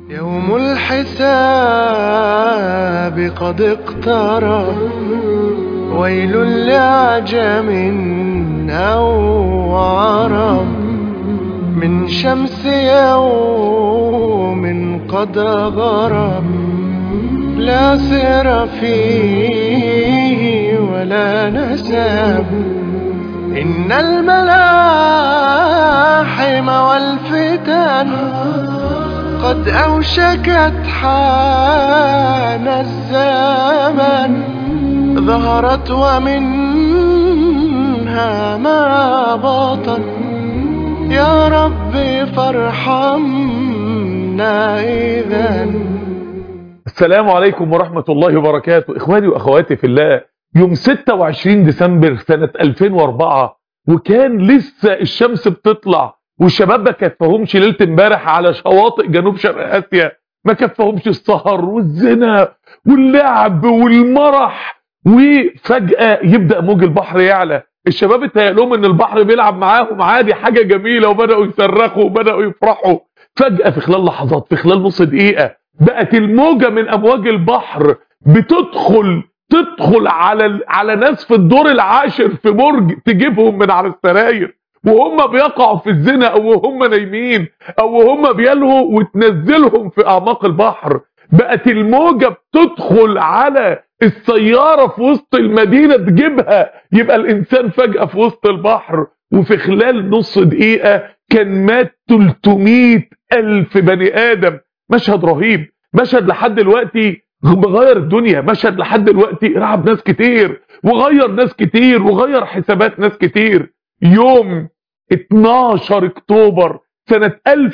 يوم الحساب قد اقترب ويل لعجم أو عرب من شمس يوم قد غرب لا سر فيه ولا نسب إن الملاحم والفتن قد أوشكت حان الزمن ظهرت ومنها ما بطن يا ربي فارحمنا إذا السلام عليكم ورحمة الله وبركاته إخواني وأخواتي في الله يوم 26 ديسمبر سنة 2004 وكان لسه الشمس بتطلع والشباب ما كفاهمش ليلة امبارح على شواطئ جنوب شرق آسيا ما كفاهمش السهر والزنا واللعب والمرح وفجأة يبدأ موج البحر يعلى الشباب اتهيأ لهم ان البحر بيلعب معاهم عادي حاجة جميلة وبدأوا يصرخوا وبدأوا يفرحوا فجأة في خلال لحظات في خلال نص دقيقة بقت الموجة من امواج البحر بتدخل تدخل على على ناس في الدور العاشر في برج تجيبهم من على السراير وهم بيقعوا في الزنا او وهم نايمين او وهم بيلهوا وتنزلهم في اعماق البحر بقت الموجة بتدخل على السيارة في وسط المدينة تجيبها يبقى الانسان فجأة في وسط البحر وفي خلال نص دقيقة كان مات 300 الف بني ادم مشهد رهيب مشهد لحد دلوقتي مغير الدنيا مشهد لحد دلوقتي رعب ناس كتير وغير ناس كتير وغير حسابات ناس كتير يوم 12 اكتوبر سنة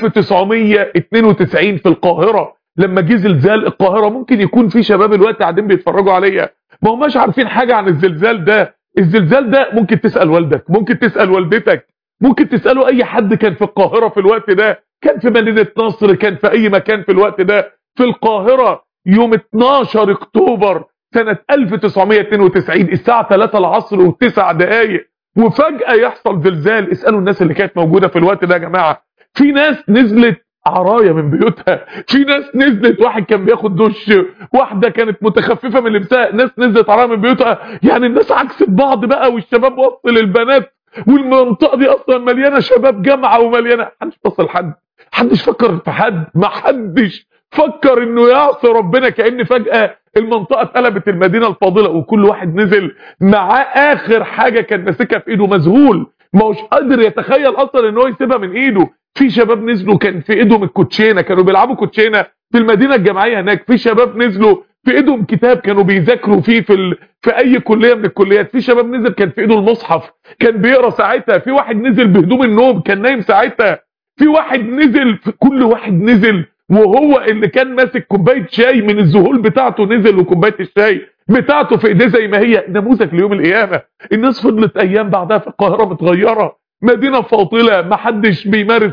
1992 في القاهرة لما جه زلزال القاهرة ممكن يكون في شباب الوقت قاعدين بيتفرجوا عليا ما هماش عارفين حاجة عن الزلزال ده الزلزال ده ممكن تسأل والدك ممكن تسأل والدتك ممكن تسألوا اي حد كان في القاهرة في الوقت ده كان في مدينة نصر كان في اي مكان في الوقت ده في القاهرة يوم 12 اكتوبر سنة 1992 الساعة 3 العصر و9 دقايق وفجأة يحصل زلزال اسألوا الناس اللي كانت موجودة في الوقت ده يا جماعة في ناس نزلت عرايا من بيوتها في ناس نزلت واحد كان بياخد دش واحدة كانت متخففة من لبسها ناس نزلت عرايا من بيوتها يعني الناس عكست بعض بقى والشباب وصل للبنات والمنطقة دي اصلا مليانة شباب جامعة ومليانة محدش بص لحد محدش فكر في حد محدش فكر انه يعصي ربنا كأن فجأة المنطقة اتقلبت المدينة الفاضلة وكل واحد نزل معاه اخر حاجة كان ماسكها في ايده مذهول ما هوش قادر يتخيل اصلا ان هو يسيبها من ايده في شباب نزلوا كان في ايدهم الكوتشينه كانوا بيلعبوا كوتشينه في المدينه الجامعيه هناك في شباب نزلوا في ايدهم كتاب كانوا بيذاكروا فيه في ال... في اي كليه من الكليات في شباب نزل كان في ايده المصحف كان بيقرا ساعتها في واحد نزل بهدوم النوم كان نايم ساعتها في واحد نزل في كل واحد نزل وهو اللي كان ماسك كوبايه شاي من الذهول بتاعته نزل وكوبايه الشاي بتاعته في ايديه زي ما هي نموذج ليوم القيامه الناس فضلت ايام بعدها في القاهره متغيره مدينه فاضله ما حدش بيمارس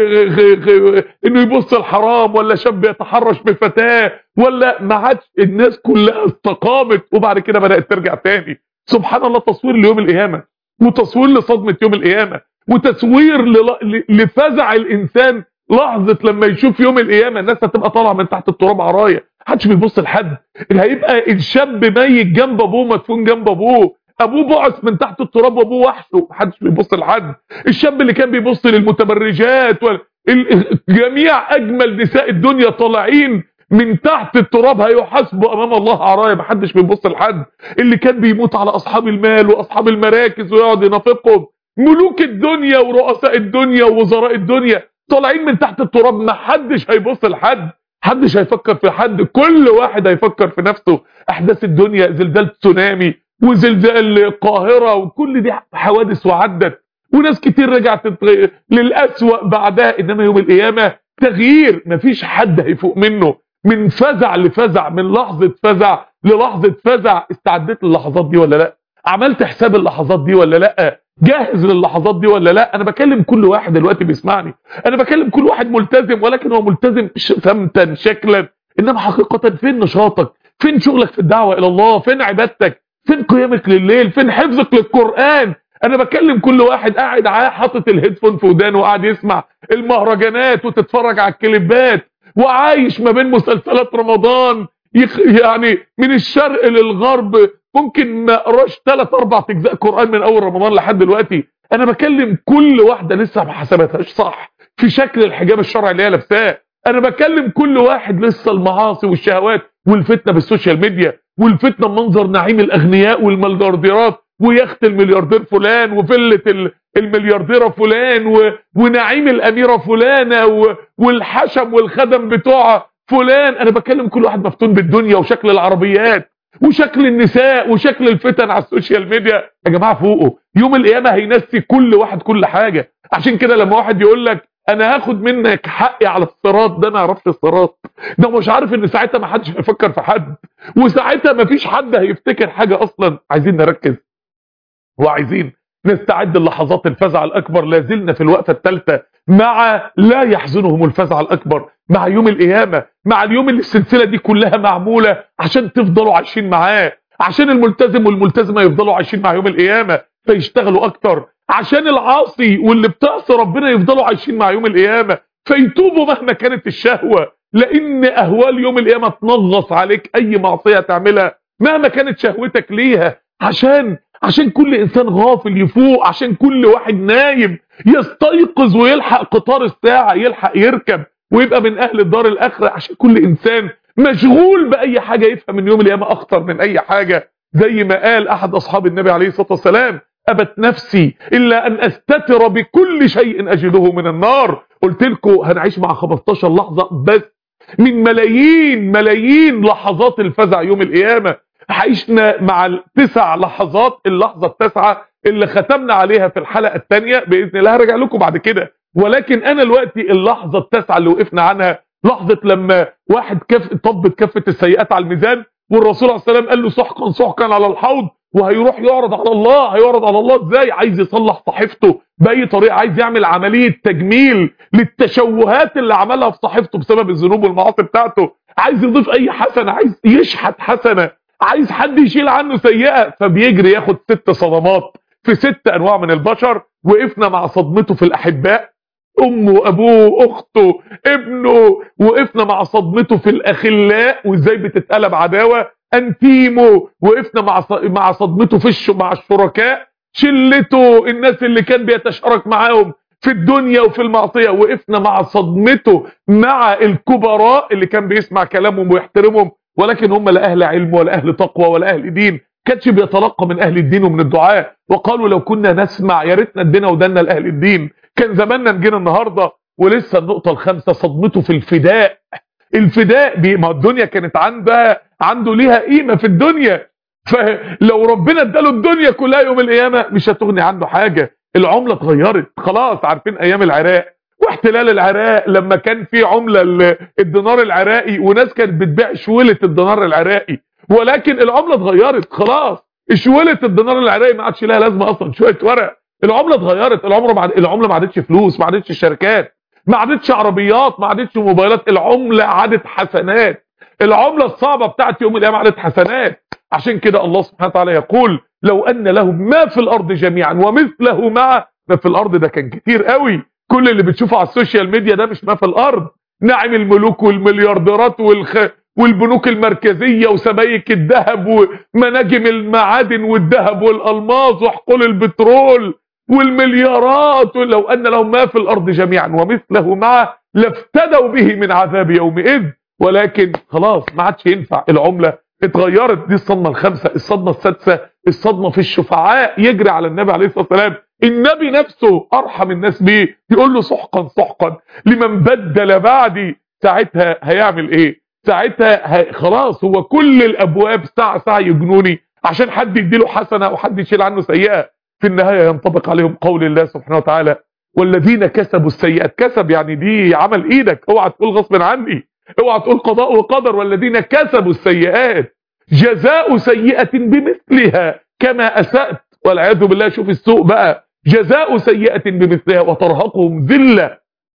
انه يبص الحرام ولا شاب يتحرش بفتاه ولا ما عادش الناس كلها استقامت وبعد كده بدات ترجع تاني سبحان الله تصوير ليوم القيامه وتصوير لصدمه يوم القيامه وتصوير لفزع الانسان لحظه لما يشوف يوم القيامه الناس هتبقى طالعه من تحت التراب عرايه محدش بيبص لحد اللي هيبقى الشاب ميت جنب ابوه مدفون جنب ابوه ابوه بعث من تحت التراب وابوه وحشه محدش بيبص لحد الشاب اللي كان بيبص للمتبرجات وال... جميع اجمل نساء الدنيا طالعين من تحت التراب هيحاسبوا امام الله عرايا محدش بيبص لحد اللي كان بيموت على اصحاب المال واصحاب المراكز ويقعد ينافقهم ملوك الدنيا ورؤساء الدنيا ووزراء الدنيا طالعين من تحت التراب محدش هيبص لحد محدش هيفكر في حد كل واحد هيفكر في نفسه احداث الدنيا زلزال تسونامي وزلزال القاهرة وكل دي حوادث وعدت وناس كتير رجعت للأسوأ بعدها إنما يوم القيامة تغيير مفيش حد هيفوق منه من فزع لفزع من لحظة فزع للحظة فزع استعدت للحظات دي ولا لا عملت حساب اللحظات دي ولا لا جاهز للحظات دي ولا لا انا بكلم كل واحد دلوقتي بيسمعني انا بكلم كل واحد ملتزم ولكن هو ملتزم سمتا شكلا انما حقيقة فين نشاطك فين شغلك في الدعوة الى الله فين عبادتك فين قيامك لليل فين حفظك للقرآن انا بكلم كل واحد قاعد حاطط الهيدفون في ودانه وقاعد يسمع المهرجانات وتتفرج على الكليبات وعايش ما بين مسلسلات رمضان يخ يعني من الشرق للغرب ممكن ما قراش ثلاث اربع اجزاء قران من اول رمضان لحد دلوقتي انا بكلم كل واحده لسه ما حسبتهاش صح في شكل الحجاب الشرعي اللي هي لابساه انا بكلم كل واحد لسه المعاصي والشهوات والفتنه بالسوشيال ميديا والفتنه بمنظر نعيم الاغنياء والمليارديرات ويخت الملياردير فلان وفله المليارديره فلان و... ونعيم الاميره فلانه و... والحشم والخدم بتوعها فلان انا بكلم كل واحد مفتون بالدنيا وشكل العربيات وشكل النساء وشكل الفتن على السوشيال ميديا يا جماعه فوقه يوم القيامه هينسي كل واحد كل حاجه عشان كده لما واحد يقول لك انا هاخد منك حقي على الصراط ده ما يعرفش الصراط ده مش عارف ان ساعتها ما حدش هيفكر في حد وساعتها ما فيش حد هيفتكر حاجه اصلا عايزين نركز وعايزين نستعد للحظات الفزع الاكبر لازلنا في الوقفه الثالثه مع لا يحزنهم الفزع الاكبر مع يوم القيامه مع اليوم اللي السلسله دي كلها معموله عشان تفضلوا عايشين معاه عشان الملتزم والملتزمه يفضلوا عايشين مع يوم القيامه فيشتغلوا اكتر عشان العاصي واللي بتعصي ربنا يفضلوا عايشين مع يوم القيامه فيتوبوا مهما كانت الشهوه لان اهوال يوم القيامه تنغص عليك اي معصيه تعملها مهما كانت شهوتك ليها عشان عشان كل انسان غافل يفوق عشان كل واحد نايم يستيقظ ويلحق قطار الساعه يلحق يركب ويبقى من اهل الدار الاخره عشان كل انسان مشغول باي حاجه يفهم من يوم القيامه اخطر من اي حاجه زي ما قال احد اصحاب النبي عليه الصلاه والسلام ابت نفسي الا ان استتر بكل شيء اجده من النار قلت لكم هنعيش مع 15 لحظه بس من ملايين ملايين لحظات الفزع يوم القيامه عشنا مع التسع لحظات اللحظه التاسعه اللي ختمنا عليها في الحلقه الثانيه باذن الله هرجع لكم بعد كده ولكن انا دلوقتي اللحظه التاسعه اللي وقفنا عنها لحظه لما واحد كف طبت كفه السيئات على الميزان والرسول عليه السلام قال له سحقا سحقا على الحوض وهيروح يعرض على الله هيعرض على الله ازاي عايز يصلح صحيفته باي طريقه عايز يعمل عمليه تجميل للتشوهات اللي عملها في صحيفته بسبب الذنوب والمعاصي بتاعته عايز يضيف اي حسنه عايز يشحت حسنه عايز حد يشيل عنه سيئه فبيجري ياخد ست صدمات في ست انواع من البشر وقفنا مع صدمته في الاحباء امه ابوه اخته ابنه وقفنا مع صدمته في الاخلاء وازاي بتتقلب عداوه انتيمو وقفنا مع مع صدمته في الش... مع الشركاء شلته الناس اللي كان بيتشارك معاهم في الدنيا وفي المعصيه وقفنا مع صدمته مع الكبراء اللي كان بيسمع كلامهم ويحترمهم ولكن هم لا اهل علم ولا اهل تقوى ولا اهل دين كانش بيتلقى من اهل الدين ومن الدعاء وقالوا لو كنا نسمع يا ريتنا ادينا ودنا لاهل الدين كان زماننا نجينا النهارده ولسه النقطه الخامسه صدمته في الفداء الفداء دي ما الدنيا كانت عندها عنده ليها قيمه في الدنيا فلو ربنا اداله الدنيا كلها يوم القيامه مش هتغني عنه حاجه العمله اتغيرت خلاص عارفين ايام العراق واحتلال العراق لما كان في عمله الدينار العراقي وناس كانت بتبيع شوله الدينار العراقي ولكن العمله اتغيرت خلاص شوله الدينار العراقي ما عادش لها لازمه اصلا شويه ورق العمله اتغيرت العمره بعد العمله ما عادتش فلوس ما عادتش شركات ما عادتش عربيات ما عادتش موبايلات العمله عادت حسنات العمله الصعبه بتاعت يوم القيامه عادت حسنات عشان كده الله سبحانه وتعالى يقول لو ان لهم ما في الارض جميعا ومثله معه ما في الارض ده كان كتير قوي كل اللي بتشوفه على السوشيال ميديا ده مش ما في الارض نعم الملوك والمليارديرات والخ... والبنوك المركزيه وسبايك الذهب ومناجم المعادن والذهب والالماظ وحقول البترول والمليارات لو ان لهم ما في الارض جميعا ومثله معه لافتدوا به من عذاب يومئذ ولكن خلاص ما عادش ينفع العمله اتغيرت دي الصدمه الخامسه الصدمه السادسه الصدمه في الشفعاء يجري على النبي عليه الصلاه والسلام النبي نفسه ارحم الناس بيه يقول له سحقا سحقا لمن بدل بعدي ساعتها هيعمل ايه ساعتها هي خلاص هو كل الابواب ساعه ساعه يجنوني عشان حد يديله حسنه وحد يشيل عنه سيئه في النهايه ينطبق عليهم قول الله سبحانه وتعالى والذين كسبوا السيئات كسب يعني دي عمل ايدك اوعى تقول غصب عني اوعى تقول قضاء وقدر والذين كسبوا السيئات جزاء سيئه بمثلها كما اسات والعياذ بالله شوف السوء بقى جزاء سيئه بمثلها وترهقهم ذله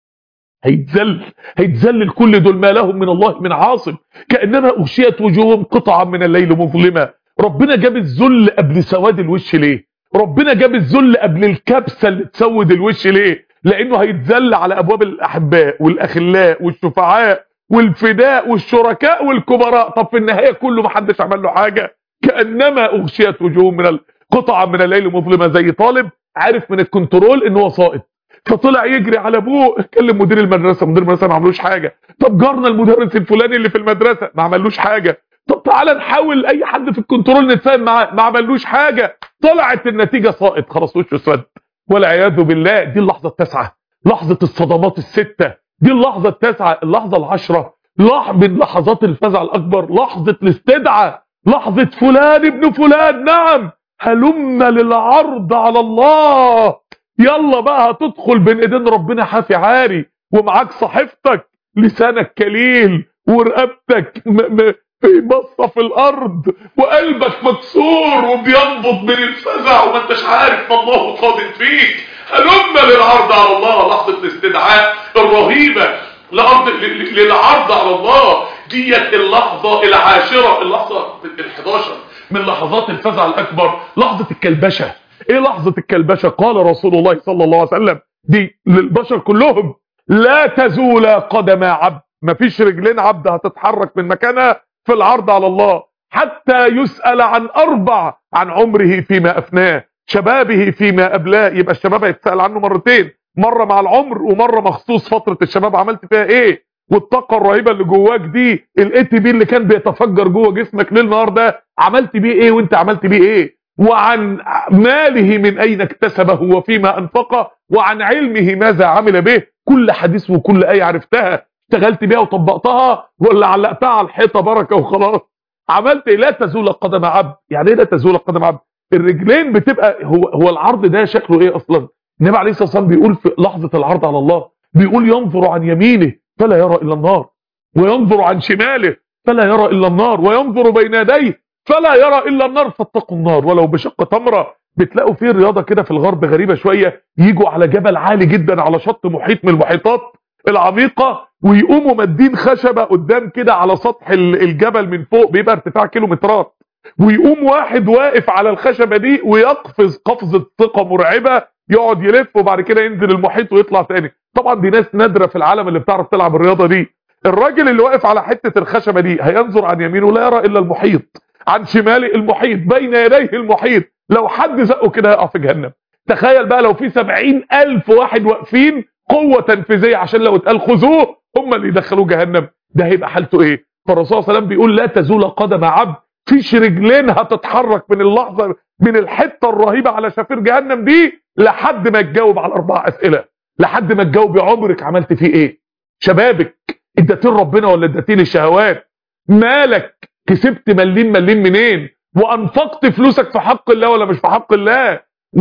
هيتذل هيتذلل كل دول ما لهم من الله من عاصم كانما اغشيت وجوههم قطعا من الليل مظلمه ربنا جاب الذل قبل سواد الوش ليه ربنا جاب الذل قبل الكبسه اللي تسود الوش ليه لانه هيتذل على ابواب الاحباء والاخلاء والشفعاء والفداء والشركاء والكبراء طب في النهايه كله ما حدش عمل له حاجه كانما اغشيت وجوههم من القطعه من الليل مظلمه زي طالب عارف من الكنترول ان هو ساقط فطلع يجري على ابوه كلم مدير المدرسه مدير المدرسه ما عملوش حاجه طب جارنا المدرس الفلاني اللي في المدرسه ما عملوش حاجه طب تعالى نحاول اي حد في الكنترول نتفاهم معاه ما عملوش حاجه طلعت النتيجه ساقط خلاص وشه اسود والعياذ بالله دي اللحظه التاسعه لحظه الصدمات السته دي اللحظه التاسعه اللحظه العشره لح من لحظات الفزع الاكبر لحظه الاستدعاء لحظه فلان ابن فلان نعم هلم للعرض على الله يلا بقى هتدخل بين ايدين ربنا حافي عاري ومعاك صحيفتك لسانك كليل ورقبتك بصه في الارض وقلبك مكسور وبينبض من الفزع وما انتش عارف ما الله قادم فيك هلم للعرض على الله لحظه الاستدعاء الرهيبه لأرض للعرض على الله ديت اللحظه العاشره اللحظه ال11 من لحظات الفزع الاكبر لحظه الكلبشه ايه لحظه الكلبشه قال رسول الله صلى الله عليه وسلم دي للبشر كلهم لا تزول قدم عبد مفيش رجلين عبد هتتحرك من مكانها في العرض على الله حتى يسأل عن أربع عن عمره فيما أفناه شبابه فيما أبلاه يبقى الشباب هيتسأل عنه مرتين مرة مع العمر ومرة مخصوص فترة الشباب عملت فيها ايه والطاقة الرهيبة اللي جواك دي الاي تي بي اللي كان بيتفجر جوه جسمك ليل نهار ده عملت بيه ايه وانت عملت بيه ايه وعن ماله من اين اكتسبه وفيما انفقه وعن علمه ماذا عمل به كل حديث وكل ايه عرفتها اشتغلت بيها وطبقتها ولا علقتها على الحيطه بركه وخلاص عملت ايه لا تزول قدم عبد يعني ايه لا تزول قدم عبد الرجلين بتبقى هو هو العرض ده شكله ايه اصلا النبي عليه الصلاه والسلام بيقول في لحظه العرض على الله بيقول ينظر عن يمينه فلا يرى الا النار وينظر عن شماله فلا يرى الا النار وينظر بين يديه فلا يرى الا النار فاتقوا النار ولو بشق تمره بتلاقوا فيه رياضه كده في الغرب غريبه شويه يجوا على جبل عالي جدا على شط محيط من المحيطات العميقه ويقوموا مادين خشبه قدام كده على سطح الجبل من فوق بيبقى ارتفاع كيلومترات ويقوم واحد واقف على الخشبه دي ويقفز قفزه ثقه مرعبه يقعد يلف وبعد كده ينزل المحيط ويطلع تاني طبعا دي ناس نادره في العالم اللي بتعرف تلعب الرياضه دي الراجل اللي واقف على حته الخشبه دي هينظر عن يمينه لا يرى الا المحيط عن شماله المحيط بين يديه المحيط لو حد زقه كده هيقع في جهنم تخيل بقى لو في سبعين ألف واحد واقفين قوة تنفيذية عشان لو اتقال خذوه هم اللي يدخلوه جهنم ده هيبقى حالته ايه فالرسول صلى الله عليه وسلم بيقول لا تزول قدم عبد فيش رجلين هتتحرك من اللحظة من الحتة الرهيبة على شفير جهنم دي لحد ما تجاوب على اربع اسئلة لحد ما تجاوب عمرك عملت فيه ايه شبابك اديتين ربنا ولا اديتين الشهوات مالك كسبت مليم مليم منين وانفقت فلوسك في حق الله ولا مش في حق الله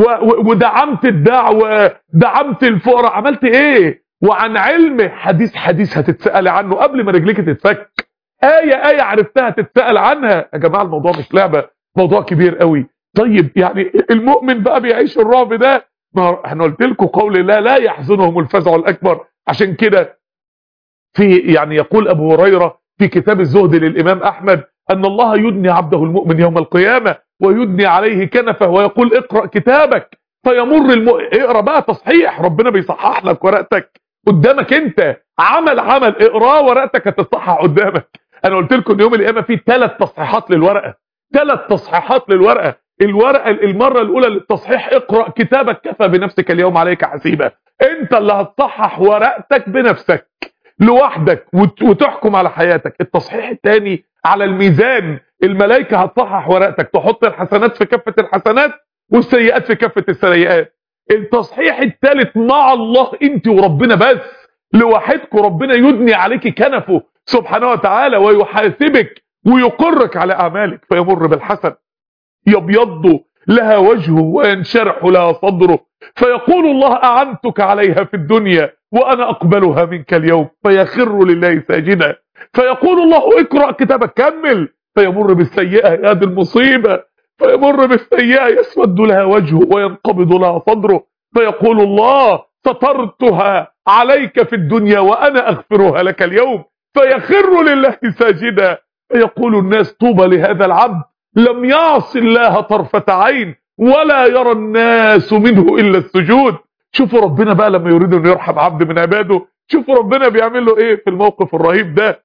ودعمت الدعوة دعمت الفقراء عملت ايه وعن علم حديث حديث هتتسأل عنه قبل ما رجليك تتفك آية آية عرفتها تتسأل عنها يا جماعة الموضوع مش لعبة موضوع كبير قوي طيب يعني المؤمن بقى بيعيش الرعب ده ما احنا قلت لكم قول الله لا يحزنهم الفزع الأكبر عشان كده في يعني يقول أبو هريرة في كتاب الزهد للإمام أحمد أن الله يدني عبده المؤمن يوم القيامة ويدني عليه كنفه ويقول اقرأ كتابك فيمر الم... اقرأ بقى تصحيح ربنا بيصحح لك ورقتك قدامك انت عمل عمل اقراه ورقتك هتتصحح قدامك انا قلت لكم يوم القيامه في ثلاث تصحيحات للورقه ثلاث تصحيحات للورقه الورقه المره الاولى للتصحيح اقرا كتابك كفى بنفسك اليوم عليك حسيبا انت اللي هتصحح ورقتك بنفسك لوحدك وتحكم على حياتك التصحيح الثاني على الميزان الملائكه هتصحح ورقتك تحط الحسنات في كفه الحسنات والسيئات في كفه السيئات التصحيح الثالث مع الله انت وربنا بس لوحدكم ربنا يدني عليك كنفه سبحانه وتعالى ويحاسبك ويقرك على اعمالك فيمر بالحسن يبيض لها وجهه وينشرح لها صدره فيقول الله اعنتك عليها في الدنيا وانا اقبلها منك اليوم فيخر لله ساجدا فيقول الله اقرا كتابك كمل فيمر بالسيئه يا دي المصيبه فيمر بالسيئه يسود لها وجهه وينقبض لها صدره فيقول الله سترتها عليك في الدنيا وانا اغفرها لك اليوم فيخر لله ساجدا فيقول الناس طوبى لهذا العبد لم يعص الله طرفة عين ولا يرى الناس منه الا السجود شوفوا ربنا بقى لما يريد ان يرحم عبد من عباده شوفوا ربنا بيعمل له ايه في الموقف الرهيب ده